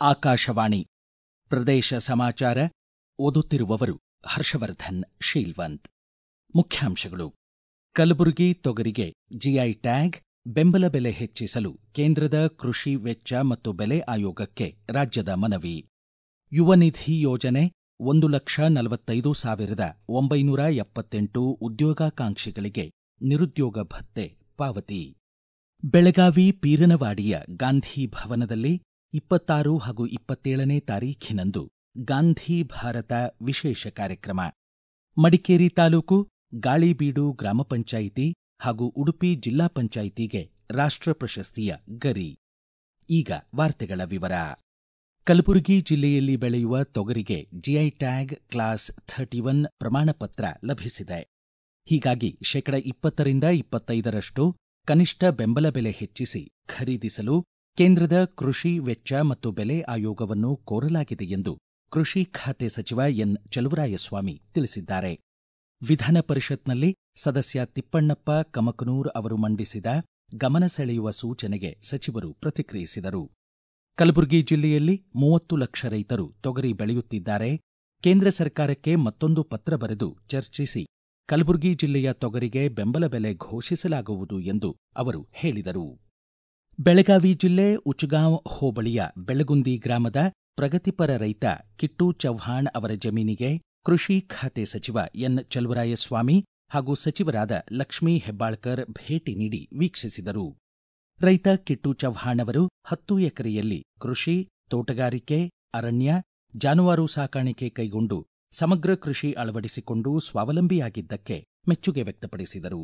ಆಕಾಶವಾಣಿ ಪ್ರದೇಶ ಸಮಾಚಾರ ಓದುತ್ತಿರುವವರು ಹರ್ಷವರ್ಧನ್ ಶೀಲ್ವಂತ್ ಮುಖ್ಯಾಂಶಗಳು ಕಲಬುರಗಿ ತೊಗರಿಗೆ ಜಿಐ ಟ್ಯಾಗ್ ಬೆಂಬಲ ಬೆಲೆ ಹೆಚ್ಚಿಸಲು ಕೇಂದ್ರದ ಕೃಷಿ ವೆಚ್ಚ ಮತ್ತು ಬೆಲೆ ಆಯೋಗಕ್ಕೆ ರಾಜ್ಯದ ಮನವಿ ಯುವ ನಿಧಿ ಯೋಜನೆ ಒಂದು ಲಕ್ಷ ನಲವತ್ತೈದು ಸಾವಿರದ ಒಂಬೈನೂರ ಎಪ್ಪತ್ತೆಂಟು ಉದ್ಯೋಗಾಕಾಂಕ್ಷಿಗಳಿಗೆ ನಿರುದ್ಯೋಗ ಭತ್ಯೆ ಪಾವತಿ ಬೆಳಗಾವಿ ಪೀರನವಾಡಿಯ ಗಾಂಧಿ ಭವನದಲ್ಲಿ ಇಪ್ಪತ್ತಾರು ಹಾಗೂ ಇಪ್ಪತ್ತೇಳನೇ ತಾರೀಖಿನಂದು ಗಾಂಧಿ ಭಾರತ ವಿಶೇಷ ಕಾರ್ಯಕ್ರಮ ಮಡಿಕೇರಿ ತಾಲೂಕು ಗಾಳಿಬೀಡು ಗ್ರಾಮ ಪಂಚಾಯಿತಿ ಹಾಗೂ ಉಡುಪಿ ಜಿಲ್ಲಾ ಪಂಚಾಯಿತಿಗೆ ರಾಷ್ಟ್ರ ಪ್ರಶಸ್ತಿಯ ಗರಿ ಈಗ ವಾರ್ತೆಗಳ ವಿವರ ಕಲಬುರಗಿ ಜಿಲ್ಲೆಯಲ್ಲಿ ಬೆಳೆಯುವ ತೊಗರಿಗೆ GI tag class thirty one ಪ್ರಮಾಣಪತ್ರ ಲಭಿಸಿದೆ ಹೀಗಾಗಿ ಶೇಕಡ ಇಪ್ಪತ್ತರಿಂದ ಇಪ್ಪತ್ತೈದರಷ್ಟು ಕನಿಷ್ಠ ಬೆಂಬಲ ಬೆಲೆ ಹೆಚ್ಚಿಸಿ ಖರೀದಿಸಲು ಕೇಂದ್ರದ ಕೃಷಿ ವೆಚ್ಚ ಮತ್ತು ಬೆಲೆ ಆಯೋಗವನ್ನು ಕೋರಲಾಗಿದೆ ಎಂದು ಕೃಷಿ ಖಾತೆ ಸಚಿವ ಎನ್ ಚಲುವರಾಯಸ್ವಾಮಿ ತಿಳಿಸಿದ್ದಾರೆ ವಿಧಾನ ಪರಿಷತ್ನಲ್ಲಿ ಸದಸ್ಯ ತಿಪ್ಪಣ್ಣಪ್ಪ ಕಮಕನೂರ್ ಅವರು ಮಂಡಿಸಿದ ಗಮನ ಸೆಳೆಯುವ ಸೂಚನೆಗೆ ಸಚಿವರು ಪ್ರತಿಕ್ರಿಯಿಸಿದರು ಕಲಬುರಗಿ ಜಿಲ್ಲೆಯಲ್ಲಿ ಮೂವತ್ತು ಲಕ್ಷ ರೈತರು ತೊಗರಿ ಬೆಳೆಯುತ್ತಿದ್ದಾರೆ ಕೇಂದ್ರ ಸರ್ಕಾರಕ್ಕೆ ಮತ್ತೊಂದು ಪತ್ರ ಬರೆದು ಚರ್ಚಿಸಿ ಕಲಬುರಗಿ ಜಿಲ್ಲೆಯ ತೊಗರಿಗೆ ಬೆಂಬಲ ಬೆಲೆ ಘೋಷಿಸಲಾಗುವುದು ಎಂದು ಅವರು ಹೇಳಿದರು ಬೆಳಗಾವಿ ಜಿಲ್ಲೆ ಉಚಗಾಂವ್ ಹೋಬಳಿಯ ಬೆಳಗುಂದಿ ಗ್ರಾಮದ ಪ್ರಗತಿಪರ ರೈತ ಕಿಟ್ಟು ಚವ್ಹಾಣ್ ಅವರ ಜಮೀನಿಗೆ ಕೃಷಿ ಖಾತೆ ಸಚಿವ ಎನ್ ಚಲುವರಾಯಸ್ವಾಮಿ ಹಾಗೂ ಸಚಿವರಾದ ಲಕ್ಷ್ಮೀ ಹೆಬ್ಬಾಳ್ಕರ್ ಭೇಟಿ ನೀಡಿ ವೀಕ್ಷಿಸಿದರು ರೈತ ಕಿಟ್ಟು ಚವ್ಹಾಣ್ ಅವರು ಹತ್ತು ಎಕರೆಯಲ್ಲಿ ಕೃಷಿ ತೋಟಗಾರಿಕೆ ಅರಣ್ಯ ಜಾನುವಾರು ಸಾಕಾಣಿಕೆ ಕೈಗೊಂಡು ಸಮಗ್ರ ಕೃಷಿ ಅಳವಡಿಸಿಕೊಂಡು ಸ್ವಾವಲಂಬಿಯಾಗಿದ್ದಕ್ಕೆ ಮೆಚ್ಚುಗೆ ವ್ಯಕ್ತಪಡಿಸಿದರು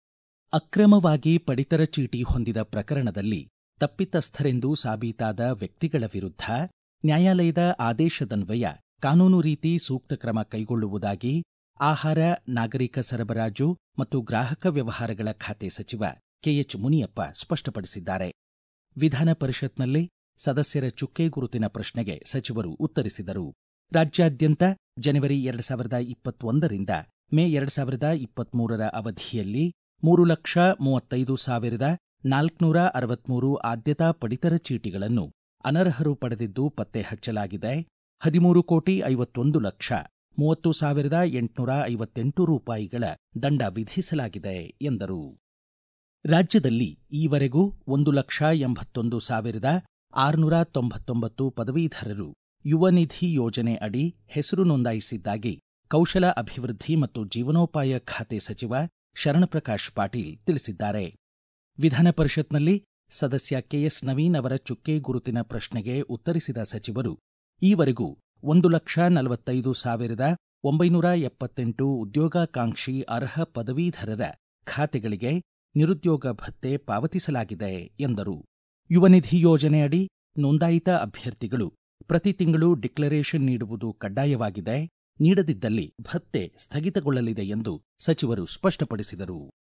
ಅಕ್ರಮವಾಗಿ ಪಡಿತರ ಚೀಟಿ ಹೊಂದಿದ ಪ್ರಕರಣದಲ್ಲಿ ತಪ್ಪಿತಸ್ಥರೆಂದು ಸಾಬೀತಾದ ವ್ಯಕ್ತಿಗಳ ವಿರುದ್ಧ ನ್ಯಾಯಾಲಯದ ಆದೇಶದನ್ವಯ ಕಾನೂನು ರೀತಿ ಸೂಕ್ತ ಕ್ರಮ ಕೈಗೊಳ್ಳುವುದಾಗಿ ಆಹಾರ ನಾಗರಿಕ ಸರಬರಾಜು ಮತ್ತು ಗ್ರಾಹಕ ವ್ಯವಹಾರಗಳ ಖಾತೆ ಸಚಿವ ಕೆಎಚ್ ಮುನಿಯಪ್ಪ ಸ್ಪಷ್ಟಪಡಿಸಿದ್ದಾರೆ ವಿಧಾನ ಪರಿಷತ್ನಲ್ಲಿ ಸದಸ್ಯರ ಚುಕ್ಕೆ ಗುರುತಿನ ಪ್ರಶ್ನೆಗೆ ಸಚಿವರು ಉತ್ತರಿಸಿದರು ರಾಜ್ಯಾದ್ಯಂತ ಜನವರಿ ಎರಡು ಸಾವಿರದ ಇಪ್ಪತ್ತೊಂದರಿಂದ ಮೇ ಎರಡು ಸಾವಿರದ ಇಪ್ಪತ್ಮೂರರ ಅವಧಿಯಲ್ಲಿ ಮೂರು ಲಕ್ಷ ಮೂವತ್ತೈದು ಸಾವಿರದ ನಾಲ್ಕುನೂರ ಅರವತ್ಮೂರು ಆದ್ಯತಾ ಪಡಿತರ ಚೀಟಿಗಳನ್ನು ಅನರ್ಹರು ಪಡೆದಿದ್ದು ಪತ್ತೆ ಹಚ್ಚಲಾಗಿದೆ ಹದಿಮೂರು ಕೋಟಿ ಐವತ್ತೊಂದು ಲಕ್ಷ ಮೂವತ್ತು ಸಾವಿರದ ಎಂಟುನೂರ ಐವತ್ತೆಂಟು ರೂಪಾಯಿಗಳ ದಂಡ ವಿಧಿಸಲಾಗಿದೆ ಎಂದರು ರಾಜ್ಯದಲ್ಲಿ ಈವರೆಗೂ ಒಂದು ಲಕ್ಷ ಎಂಬತ್ತೊಂದು ಸಾವಿರದ ಆರುನೂರ ತೊಂಬತ್ತೊಂಬತ್ತು ಪದವೀಧರರು ಯುವ ನಿಧಿ ಯೋಜನೆ ಅಡಿ ಹೆಸರು ನೋಂದಾಯಿಸಿದ್ದಾಗಿ ಕೌಶಲ ಅಭಿವೃದ್ಧಿ ಮತ್ತು ಜೀವನೋಪಾಯ ಖಾತೆ ಸಚಿವ ಶರಣಪ್ರಕಾಶ್ ಪಾಟೀಲ್ ತಿಳಿಸಿದ್ದಾರೆ ವಿಧಾನ ಪರಿಷತ್ನಲ್ಲಿ ಸದಸ್ಯ ಕೆಎಸ್ ನವೀನ್ ಅವರ ಚುಕ್ಕೆ ಗುರುತಿನ ಪ್ರಶ್ನೆಗೆ ಉತ್ತರಿಸಿದ ಸಚಿವರು ಈವರೆಗೂ ಒಂದು ಲಕ್ಷ ನಲವತ್ತೈದು ಸಾವಿರದ ಒಂಬೈನೂರ ಎಪ್ಪತ್ತೆಂಟು ಉದ್ಯೋಗಾಕಾಂಕ್ಷಿ ಅರ್ಹ ಪದವೀಧರರ ಖಾತೆಗಳಿಗೆ ನಿರುದ್ಯೋಗ ಭತ್ಯೆ ಪಾವತಿಸಲಾಗಿದೆ ಎಂದರು ಯುವ ನಿಧಿ ಯೋಜನೆಯಡಿ ನೋಂದಾಯಿತ ಅಭ್ಯರ್ಥಿಗಳು ಪ್ರತಿ ತಿಂಗಳು ಡಿಕ್ಲರೇಷನ್ ನೀಡುವುದು ಕಡ್ಡಾಯವಾಗಿದೆ ನೀಡದಿದ್ದಲ್ಲಿ ಭತ್ಯೆ ಸ್ಥಗಿತಗೊಳ್ಳಲಿದೆ ಎಂದು ಸಚಿವರು ಸ್ಪಷ್ಟಪಡಿಸಿದರು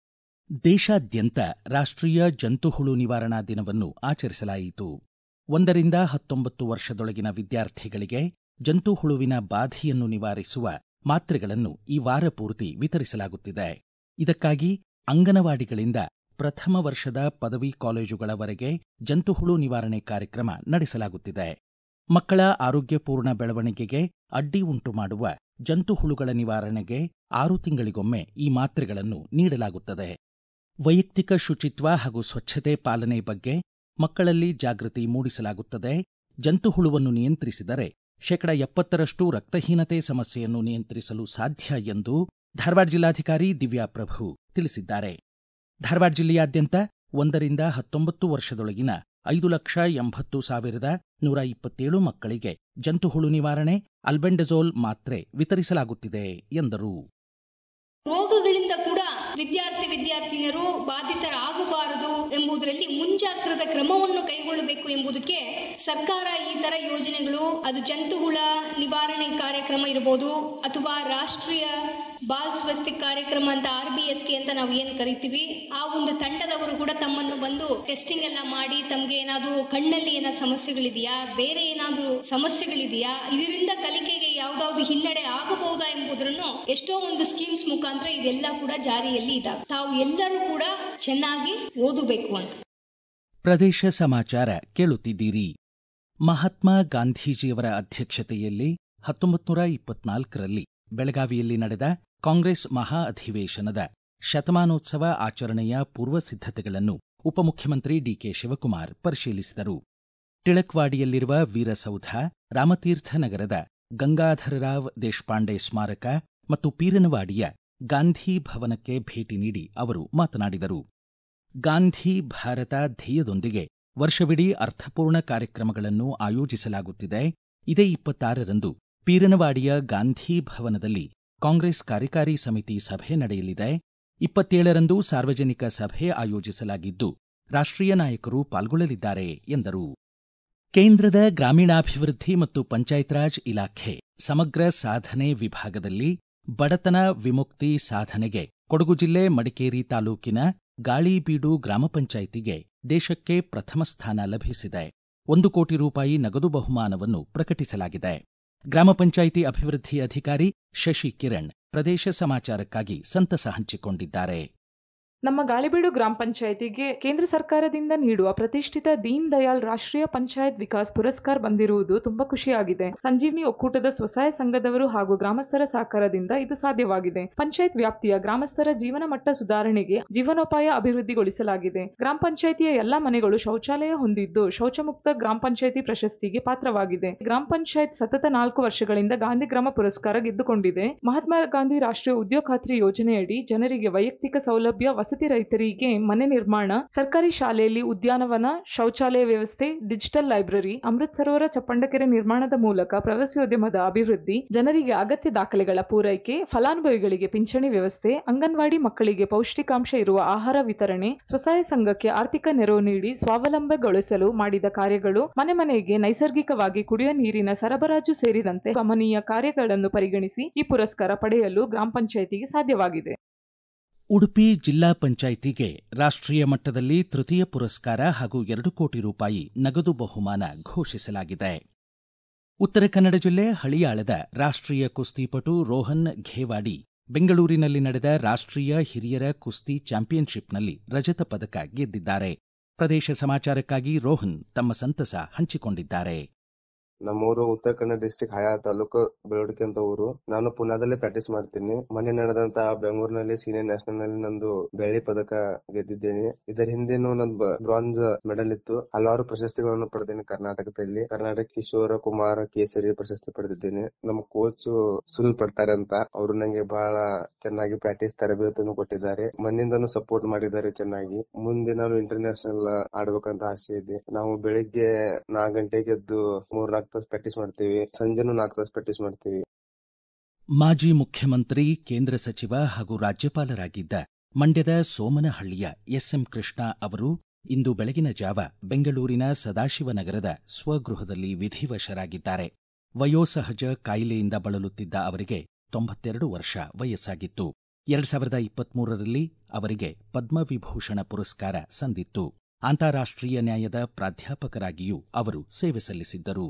ದೇಶಾದ್ಯಂತ ರಾಷ್ಟ್ರೀಯ ಜಂತುಹುಳು ನಿವಾರಣಾ ದಿನವನ್ನು ಆಚರಿಸಲಾಯಿತು ಒಂದರಿಂದ ಹತ್ತೊಂಬತ್ತು ವರ್ಷದೊಳಗಿನ ವಿದ್ಯಾರ್ಥಿಗಳಿಗೆ ಜಂತುಹುಳುವಿನ ಬಾಧೆಯನ್ನು ನಿವಾರಿಸುವ ಮಾತ್ರೆಗಳನ್ನು ಈ ವಾರ ಪೂರ್ತಿ ವಿತರಿಸಲಾಗುತ್ತಿದೆ ಇದಕ್ಕಾಗಿ ಅಂಗನವಾಡಿಗಳಿಂದ ಪ್ರಥಮ ವರ್ಷದ ಪದವಿ ಕಾಲೇಜುಗಳವರೆಗೆ ಜಂತುಹುಳು ನಿವಾರಣೆ ಕಾರ್ಯಕ್ರಮ ನಡೆಸಲಾಗುತ್ತಿದೆ ಮಕ್ಕಳ ಆರೋಗ್ಯಪೂರ್ಣ ಬೆಳವಣಿಗೆಗೆ ಅಡ್ಡಿ ಉಂಟು ಮಾಡುವ ಜಂತುಹುಳುಗಳ ನಿವಾರಣೆಗೆ ಆರು ತಿಂಗಳಿಗೊಮ್ಮೆ ಈ ಮಾತ್ರೆಗಳನ್ನು ನೀಡಲಾಗುತ್ತದೆ ವೈಯಕ್ತಿಕ ಶುಚಿತ್ವ ಹಾಗೂ ಸ್ವಚ್ಛತೆ ಪಾಲನೆ ಬಗ್ಗೆ ಮಕ್ಕಳಲ್ಲಿ ಜಾಗೃತಿ ಮೂಡಿಸಲಾಗುತ್ತದೆ ಜಂತುಹುಳುವನ್ನು ನಿಯಂತ್ರಿಸಿದರೆ ಶೇಕಡ ಎಪ್ಪತ್ತರಷ್ಟು ರಕ್ತಹೀನತೆ ಸಮಸ್ಯೆಯನ್ನು ನಿಯಂತ್ರಿಸಲು ಸಾಧ್ಯ ಎಂದು ಧಾರವಾಡ ಜಿಲ್ಲಾಧಿಕಾರಿ ದಿವ್ಯಾ ಪ್ರಭು ತಿಳಿಸಿದ್ದಾರೆ ಧಾರವಾಡ ಜಿಲ್ಲೆಯಾದ್ಯಂತ ಒಂದರಿಂದ ಹತ್ತೊಂಬತ್ತು ವರ್ಷದೊಳಗಿನ ಐದು ಲಕ್ಷ ಎಂಬತ್ತು ಸಾವಿರದ ನೂರ ಇಪ್ಪತ್ತೇಳು ಮಕ್ಕಳಿಗೆ ಜಂತುಹುಳು ನಿವಾರಣೆ ಅಲ್ಬೆಂಡಜೋಲ್ ಮಾತ್ರೆ ವಿತರಿಸಲಾಗುತ್ತಿದೆ ಎಂದರು ರೋಗಗಳಿಂದ ಕೂಡ ವಿದ್ಯಾರ್ಥಿ ವಿದ್ಯಾರ್ಥಿನಿಯರು ಬಾಧಿತರಾಗಬಾರದು ಎಂಬುದರಲ್ಲಿ ಮುಂಜಾಗ್ರತ ಕ್ರಮವನ್ನು ಕೈಗೊಳ್ಳಬೇಕು ಎಂಬುದಕ್ಕೆ ಸರ್ಕಾರ ಈ ತರ ಯೋಜನೆಗಳು ಅದು ಜಂತುಹುಳ ನಿವಾರಣೆ ಕಾರ್ಯಕ್ರಮ ಇರಬಹುದು ಅಥವಾ ರಾಷ್ಟ್ರೀಯ ಬಾಲ್ ಸ್ವಸ್ತಿ ಕಾರ್ಯಕ್ರಮ ಅಂತ ಆರ್ ಬಿ ಎಸ್ ಕೆ ಅಂತ ನಾವು ಏನು ಕರಿತೀವಿ ಆ ಒಂದು ತಂಡದವರು ಕೂಡ ತಮ್ಮನ್ನು ಬಂದು ಟೆಸ್ಟಿಂಗ್ ಎಲ್ಲ ಮಾಡಿ ತಮಗೆ ಏನಾದರೂ ಕಣ್ಣಲ್ಲಿ ಏನೋ ಸಮಸ್ಯೆಗಳಿದೆಯಾ ಬೇರೆ ಏನಾದರೂ ಸಮಸ್ಯೆಗಳಿದೆಯಾ ಇದರಿಂದ ಕಲಿಕೆಗೆ ಯಾವ್ದಾವ್ದು ಹಿನ್ನಡೆ ಆಗಬಹುದಾ ಎಂಬುದನ್ನು ಎಷ್ಟೋ ಒಂದು ಸ್ಕೀಮ್ಸ್ ಮುಖಾಂತರ ಇದೆಲ್ಲ ಕೂಡ ಜಾರಿಯಲ್ಲಿ ಇದಾವೆ ತಾವು ಎಲ್ಲರೂ ಕೂಡ ಚೆನ್ನಾಗಿ ಓದಬೇಕು ಅಂತ ಪ್ರದೇಶ ಸಮಾಚಾರ ಕೇಳುತ್ತಿದ್ದೀರಿ ಮಹಾತ್ಮ ಗಾಂಧೀಜಿಯವರ ಅಧ್ಯಕ್ಷತೆಯಲ್ಲಿ ಹತ್ತೊಂಬತ್ತು ನೂರ ಇಪ್ಪತ್ನಾಲ್ಕರಲ್ಲಿ ಬೆಳಗಾವಿಯಲ್ಲಿ ನಡೆದ ಕಾಂಗ್ರೆಸ್ ಮಹಾ ಅಧಿವೇಶನದ ಶತಮಾನೋತ್ಸವ ಆಚರಣೆಯ ಪೂರ್ವ ಸಿದ್ಧತೆಗಳನ್ನು ಉಪಮುಖ್ಯಮಂತ್ರಿ ಡಿಕೆ ಶಿವಕುಮಾರ್ ಪರಿಶೀಲಿಸಿದರು ಟಿಳಕ್ವಾಡಿಯಲ್ಲಿರುವ ವೀರಸೌಧ ರಾಮತೀರ್ಥ ನಗರದ ಗಂಗಾಧರರಾವ್ ದೇಶಪಾಂಡೆ ಸ್ಮಾರಕ ಮತ್ತು ಪೀರನವಾಡಿಯ ಗಾಂಧಿ ಭವನಕ್ಕೆ ಭೇಟಿ ನೀಡಿ ಅವರು ಮಾತನಾಡಿದರು ಗಾಂಧಿ ಭಾರತ ಧ್ಯೇಯದೊಂದಿಗೆ ವರ್ಷವಿಡೀ ಅರ್ಥಪೂರ್ಣ ಕಾರ್ಯಕ್ರಮಗಳನ್ನು ಆಯೋಜಿಸಲಾಗುತ್ತಿದೆ ಇದೇ ಇಪ್ಪತ್ತಾರರಂದು ಪೀರನವಾಡಿಯ ಗಾಂಧಿ ಭವನದಲ್ಲಿ ಕಾಂಗ್ರೆಸ್ ಕಾರ್ಯಕಾರಿ ಸಮಿತಿ ಸಭೆ ನಡೆಯಲಿದೆ ಇಪ್ಪತ್ತೇಳರಂದು ಸಾರ್ವಜನಿಕ ಸಭೆ ಆಯೋಜಿಸಲಾಗಿದ್ದು ರಾಷ್ಟ್ರೀಯ ನಾಯಕರು ಪಾಲ್ಗೊಳ್ಳಲಿದ್ದಾರೆ ಎಂದರು ಕೇಂದ್ರದ ಗ್ರಾಮೀಣಾಭಿವೃದ್ಧಿ ಮತ್ತು ಪಂಚಾಯತ್ ರಾಜ್ ಇಲಾಖೆ ಸಮಗ್ರ ಸಾಧನೆ ವಿಭಾಗದಲ್ಲಿ ಬಡತನ ವಿಮುಕ್ತಿ ಸಾಧನೆಗೆ ಕೊಡಗು ಜಿಲ್ಲೆ ಮಡಿಕೇರಿ ತಾಲೂಕಿನ ಗಾಳಿಬೀಡು ಗ್ರಾಮ ಪಂಚಾಯಿತಿಗೆ ದೇಶಕ್ಕೆ ಪ್ರಥಮ ಸ್ಥಾನ ಲಭಿಸಿದೆ ಒಂದು ಕೋಟಿ ರೂಪಾಯಿ ನಗದು ಬಹುಮಾನವನ್ನು ಪ್ರಕಟಿಸಲಾಗಿದೆ ಗ್ರಾಮ ಪಂಚಾಯಿತಿ ಅಭಿವೃದ್ಧಿ ಅಧಿಕಾರಿ ಶಶಿ ಕಿರಣ್ ಪ್ರದೇಶ ಸಮಾಚಾರಕ್ಕಾಗಿ ಸಂತಸ ಹಂಚಿಕೊಂಡಿದ್ದಾರೆ ನಮ್ಮ ಗಾಳಿಬೀಡು ಗ್ರಾಮ ಪಂಚಾಯಿತಿಗೆ ಕೇಂದ್ರ ಸರ್ಕಾರದಿಂದ ನೀಡುವ ಪ್ರತಿಷ್ಠಿತ ದೀನ್ ದಯಾಳ್ ರಾಷ್ಟ್ರೀಯ ಪಂಚಾಯತ್ ವಿಕಾಸ್ ಪುರಸ್ಕಾರ ಬಂದಿರುವುದು ತುಂಬಾ ಖುಷಿಯಾಗಿದೆ ಸಂಜೀವ್ನಿ ಒಕ್ಕೂಟದ ಸ್ವಸಹಾಯ ಸಂಘದವರು ಹಾಗೂ ಗ್ರಾಮಸ್ಥರ ಸಹಕಾರದಿಂದ ಇದು ಸಾಧ್ಯವಾಗಿದೆ ಪಂಚಾಯತ್ ವ್ಯಾಪ್ತಿಯ ಗ್ರಾಮಸ್ಥರ ಜೀವನ ಮಟ್ಟ ಸುಧಾರಣೆಗೆ ಜೀವನೋಪಾಯ ಅಭಿವೃದ್ಧಿಗೊಳಿಸಲಾಗಿದೆ ಗ್ರಾಮ ಪಂಚಾಯಿತಿಯ ಎಲ್ಲಾ ಮನೆಗಳು ಶೌಚಾಲಯ ಹೊಂದಿದ್ದು ಶೌಚಮುಕ್ತ ಗ್ರಾಮ ಪಂಚಾಯಿತಿ ಪ್ರಶಸ್ತಿಗೆ ಪಾತ್ರವಾಗಿದೆ ಗ್ರಾಮ ಪಂಚಾಯತ್ ಸತತ ನಾಲ್ಕು ವರ್ಷಗಳಿಂದ ಗಾಂಧಿ ಗ್ರಾಮ ಪುರಸ್ಕಾರ ಗೆದ್ದುಕೊಂಡಿದೆ ಮಹಾತ್ಮ ಗಾಂಧಿ ರಾಷ್ಟ್ರೀಯ ಉದ್ಯೋಗ ಖಾತ್ರಿ ಯೋಜನೆಯಡಿ ಜನರಿಗೆ ವೈಯಕ್ತಿಕ ಸೌಲಭ್ಯ ವಸತಿ ರಹಿತರಿಗೆ ಮನೆ ನಿರ್ಮಾಣ ಸರ್ಕಾರಿ ಶಾಲೆಯಲ್ಲಿ ಉದ್ಯಾನವನ ಶೌಚಾಲಯ ವ್ಯವಸ್ಥೆ ಡಿಜಿಟಲ್ ಲೈಬ್ರರಿ ಅಮೃತ್ ಸರೋವರ ಚಪ್ಪಂಡಕೆರೆ ನಿರ್ಮಾಣದ ಮೂಲಕ ಪ್ರವಾಸೋದ್ಯಮದ ಅಭಿವೃದ್ಧಿ ಜನರಿಗೆ ಅಗತ್ಯ ದಾಖಲೆಗಳ ಪೂರೈಕೆ ಫಲಾನುಭವಿಗಳಿಗೆ ಪಿಂಚಣಿ ವ್ಯವಸ್ಥೆ ಅಂಗನವಾಡಿ ಮಕ್ಕಳಿಗೆ ಪೌಷ್ಟಿಕಾಂಶ ಇರುವ ಆಹಾರ ವಿತರಣೆ ಸ್ವಸಹಾಯ ಸಂಘಕ್ಕೆ ಆರ್ಥಿಕ ನೆರವು ನೀಡಿ ಸ್ವಾವಲಂಬಗೊಳಿಸಲು ಮಾಡಿದ ಕಾರ್ಯಗಳು ಮನೆ ಮನೆಗೆ ನೈಸರ್ಗಿಕವಾಗಿ ಕುಡಿಯುವ ನೀರಿನ ಸರಬರಾಜು ಸೇರಿದಂತೆ ಗಮನೀಯ ಕಾರ್ಯಗಳನ್ನು ಪರಿಗಣಿಸಿ ಈ ಪುರಸ್ಕಾರ ಪಡೆಯಲು ಗ್ರಾಮ ಪಂಚಾಯಿತಿಗೆ ಸಾಧ್ಯವಾಗಿದೆ ಉಡುಪಿ ಜಿಲ್ಲಾ ಪಂಚಾಯಿತಿಗೆ ರಾಷ್ಟ್ರೀಯ ಮಟ್ಟದಲ್ಲಿ ತೃತೀಯ ಪುರಸ್ಕಾರ ಹಾಗೂ ಎರಡು ಕೋಟಿ ರೂಪಾಯಿ ನಗದು ಬಹುಮಾನ ಘೋಷಿಸಲಾಗಿದೆ ಉತ್ತರ ಕನ್ನಡ ಜಿಲ್ಲೆ ಹಳಿಯಾಳದ ರಾಷ್ಟ್ರೀಯ ಕುಸ್ತಿಪಟು ರೋಹನ್ ಘೇವಾಡಿ ಬೆಂಗಳೂರಿನಲ್ಲಿ ನಡೆದ ರಾಷ್ಟ್ರೀಯ ಹಿರಿಯರ ಕುಸ್ತಿ ಚಾಂಪಿಯನ್ಶಿಪ್ನಲ್ಲಿ ರಜತ ಪದಕ ಗೆದ್ದಿದ್ದಾರೆ ಪ್ರದೇಶ ಸಮಾಚಾರಕ್ಕಾಗಿ ರೋಹನ್ ತಮ್ಮ ಸಂತಸ ಹಂಚಿಕೊಂಡಿದ್ದಾರೆ ನಮ್ಮೂರು ಉತ್ತರ ಕನ್ನಡ ಡಿಸ್ಟಿಕ್ ಹಯಾ ತಾಲೂಕು ಬೆಳವಡಿಕೆ ಅಂತ ಊರು ನಾನು ಪುನಾದಲ್ಲಿ ಪ್ರಾಕ್ಟೀಸ್ ಮಾಡ್ತೀನಿ ಮೊನ್ನೆ ನಡೆದಂತ ಬೆಂಗಳೂರಿನಲ್ಲಿ ಸೀನಿಯರ್ ನ್ಯಾಷನಲ್ ನಲ್ಲಿ ನಂದು ಬೆಳ್ಳಿ ಪದಕ ಗೆದ್ದಿದ್ದೇನೆ ಇದರ ಹಿಂದೆನೂ ನಂದು ಬ್ರಾಂಜ್ ಮೆಡಲ್ ಇತ್ತು ಹಲವಾರು ಪ್ರಶಸ್ತಿಗಳನ್ನು ಪಡೆದೇನೆ ಕರ್ನಾಟಕದಲ್ಲಿ ಕರ್ನಾಟಕ ಕಿಶೋರ ಕುಮಾರ ಕೇಸರಿ ಪ್ರಶಸ್ತಿ ಪಡೆದಿದ್ದೇನೆ ನಮ್ಮ ಕೋಚ್ ಸುಲ್ ಪಡ್ತಾರೆ ಅಂತ ಅವರು ನಂಗೆ ಬಹಳ ಚೆನ್ನಾಗಿ ಪ್ರಾಕ್ಟೀಸ್ ತರಬೇತಿಯನ್ನು ಕೊಟ್ಟಿದ್ದಾರೆ ಮಣ್ಣಿಂದನೂ ಸಪೋರ್ಟ್ ಮಾಡಿದ್ದಾರೆ ಚೆನ್ನಾಗಿ ಮುಂದೆ ನಾನು ಇಂಟರ್ನ್ಯಾಷನಲ್ ಆಡ್ಬೇಕಂತ ಆಸೆ ಇದೆ ನಾವು ಬೆಳಿಗ್ಗೆ ನಾಲ್ಕು ಗಂಟೆಗೆ ಎದ್ದು ಮೂರ್ ನಾಲ್ಕು ತಾಸು ಪ್ರಾಕ್ಟೀಸ್ ಮಾಡ್ತೀವಿ ಸಂಜೆನೂ ನಾಲ್ಕು ತಾಸು ಪ್ರಾಕ್ಟೀಸ್ ಮಾಡ್ತೀವಿ ಮಾಜಿ ಮುಖ್ಯಮಂತ್ರಿ ಕೇಂದ್ರ ಸಚಿವ ಹಾಗೂ ರಾಜ್ಯಪಾಲರಾಗಿದ್ದ ಮಂಡ್ಯದ ಸೋಮನಹಳ್ಳಿಯ ಎಸ್ಎಂ ಕೃಷ್ಣ ಅವರು ಇಂದು ಬೆಳಗಿನ ಜಾವ ಬೆಂಗಳೂರಿನ ಸದಾಶಿವನಗರದ ಸ್ವಗೃಹದಲ್ಲಿ ವಿಧಿವಶರಾಗಿದ್ದಾರೆ ವಯೋಸಹಜ ಕಾಯಿಲೆಯಿಂದ ಬಳಲುತ್ತಿದ್ದ ಅವರಿಗೆ ತೊಂಬತ್ತೆರಡು ವರ್ಷ ವಯಸ್ಸಾಗಿತ್ತು ಎರಡ್ ಸಾವಿರದ ಇಪ್ಪತ್ಮೂರರಲ್ಲಿ ಅವರಿಗೆ ಪದ್ಮವಿಭೂಷಣ ಪುರಸ್ಕಾರ ಸಂದಿತ್ತು ಅಂತಾರಾಷ್ಟ್ರೀಯ ನ್ಯಾಯದ ಪ್ರಾಧ್ಯಾಪಕರಾಗಿಯೂ ಅವರು ಸೇವೆ ಸಲ್ಲಿಸಿದ್ದರು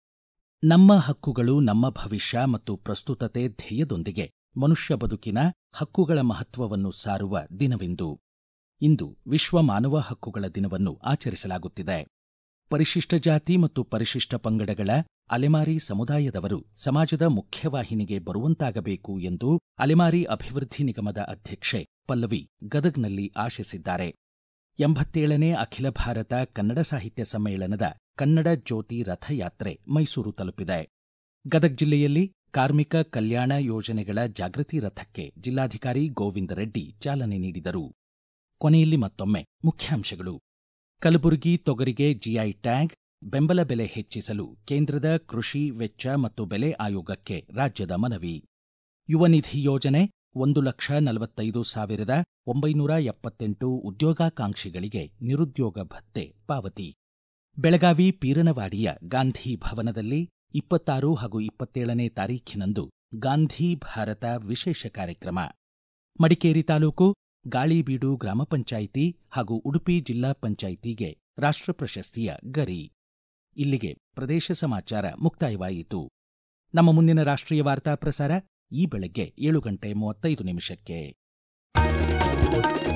ನಮ್ಮ ಹಕ್ಕುಗಳು ನಮ್ಮ ಭವಿಷ್ಯ ಮತ್ತು ಪ್ರಸ್ತುತತೆ ಧ್ಯೇಯದೊಂದಿಗೆ ಮನುಷ್ಯ ಬದುಕಿನ ಹಕ್ಕುಗಳ ಮಹತ್ವವನ್ನು ಸಾರುವ ದಿನವಿಂದು ಇಂದು ವಿಶ್ವ ಮಾನವ ಹಕ್ಕುಗಳ ದಿನವನ್ನು ಆಚರಿಸಲಾಗುತ್ತಿದೆ ಪರಿಶಿಷ್ಟ ಜಾತಿ ಮತ್ತು ಪರಿಶಿಷ್ಟ ಪಂಗಡಗಳ ಅಲೆಮಾರಿ ಸಮುದಾಯದವರು ಸಮಾಜದ ಮುಖ್ಯವಾಹಿನಿಗೆ ಬರುವಂತಾಗಬೇಕು ಎಂದು ಅಲೆಮಾರಿ ಅಭಿವೃದ್ಧಿ ನಿಗಮದ ಅಧ್ಯಕ್ಷೆ ಪಲ್ಲವಿ ಗದಗ್ನಲ್ಲಿ ಆಶಿಸಿದ್ದಾರೆ ಎಂಬತ್ತೇಳನೇ ಅಖಿಲ ಭಾರತ ಕನ್ನಡ ಸಾಹಿತ್ಯ ಸಮ್ಮೇಳನದ ಕನ್ನಡ ಜ್ಯೋತಿ ರಥಯಾತ್ರೆ ಮೈಸೂರು ತಲುಪಿದೆ ಗದಗ ಜಿಲ್ಲೆಯಲ್ಲಿ ಕಾರ್ಮಿಕ ಕಲ್ಯಾಣ ಯೋಜನೆಗಳ ಜಾಗೃತಿ ರಥಕ್ಕೆ ಜಿಲ್ಲಾಧಿಕಾರಿ ಗೋವಿಂದ ರೆಡ್ಡಿ ಚಾಲನೆ ನೀಡಿದರು ಕೊನೆಯಲ್ಲಿ ಮತ್ತೊಮ್ಮೆ ಮುಖ್ಯಾಂಶಗಳು ಕಲಬುರಗಿ ತೊಗರಿಗೆ ಜಿಐ ಟ್ಯಾಗ್ ಬೆಂಬಲ ಬೆಲೆ ಹೆಚ್ಚಿಸಲು ಕೇಂದ್ರದ ಕೃಷಿ ವೆಚ್ಚ ಮತ್ತು ಬೆಲೆ ಆಯೋಗಕ್ಕೆ ರಾಜ್ಯದ ಮನವಿ ಯುವ ನಿಧಿ ಯೋಜನೆ ಒಂದು ಲಕ್ಷ ನಲವತ್ತೈದು ಸಾವಿರದ ಒಂಬೈನೂರ ಎಪ್ಪತ್ತೆಂಟು ಉದ್ಯೋಗಾಕಾಂಕ್ಷಿಗಳಿಗೆ ನಿರುದ್ಯೋಗ ಭತ್ಯೆ ಪಾವತಿ ಬೆಳಗಾವಿ ಪೀರನವಾಡಿಯ ಗಾಂಧಿ ಭವನದಲ್ಲಿ ಇಪ್ಪತ್ತಾರು ಹಾಗೂ ಇಪ್ಪತ್ತೇಳನೇ ತಾರೀಖಿನಂದು ಗಾಂಧಿ ಭಾರತ ವಿಶೇಷ ಕಾರ್ಯಕ್ರಮ ಮಡಿಕೇರಿ ತಾಲೂಕು ಗಾಳಿಬೀಡು ಗ್ರಾಮ ಪಂಚಾಯಿತಿ ಹಾಗೂ ಉಡುಪಿ ಜಿಲ್ಲಾ ಪಂಚಾಯಿತಿಗೆ ರಾಷ್ಟ್ರ ಪ್ರಶಸ್ತಿಯ ಗರಿ ಇಲ್ಲಿಗೆ ಪ್ರದೇಶ ಸಮಾಚಾರ ಮುಕ್ತಾಯವಾಯಿತು ನಮ್ಮ ಮುಂದಿನ ರಾಷ್ಟ್ರೀಯ ವಾರ್ತಾ ಪ್ರಸಾರ ಈ ಬೆಳಗ್ಗೆ ಏಳು ಗಂಟೆ ಮೂವತ್ತೈದು ನಿಮಿಷಕ್ಕೆ